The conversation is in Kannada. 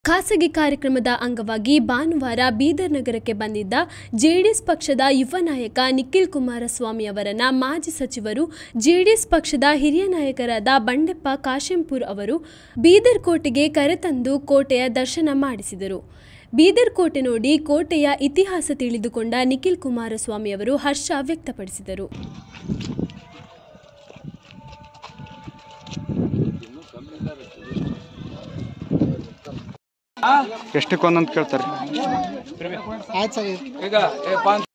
ಖಾಸಗಿ ಕಾರ್ಯಕ್ರಮದ ಅಂಗವಾಗಿ ಭಾನುವಾರ ಬೀದರ್ ನಗರಕ್ಕೆ ಬಂದಿದ್ದ ಜೆಡಿಎಸ್ ಪಕ್ಷದ ಯುವ ನಾಯಕ ನಿಖಿಲ್ ಕುಮಾರಸ್ವಾಮಿ ಅವರನ್ನ ಮಾಜಿ ಸಚಿವರು ಜೆಡಿಎಸ್ ಪಕ್ಷದ ಹಿರಿಯ ನಾಯಕರಾದ ಬಂಡೆಪ್ಪ ಕಾಶೆಂಪುರ್ ಅವರು ಬೀದರ್ ಕೋಟೆಗೆ ಕರೆತಂದು ಕೋಟೆಯ ದರ್ಶನ ಮಾಡಿಸಿದರು ಬೀದರ್ ಕೋಟೆ ನೋಡಿ ಕೋಟೆಯ ಇತಿಹಾಸ ತಿಳಿದುಕೊಂಡ ನಿಖಿಲ್ ಕುಮಾರಸ್ವಾಮಿ ಅವರು ಹರ್ಷ ವ್ಯಕ್ತಪಡಿಸಿದರು ಎಷ್ಟಕ್ಕೆ ಒಂದಂತ ಕೇಳ್ತಾರೆ ಆಯ್ತು ಸರ್ ಈಗ ಏ ಪಾನ್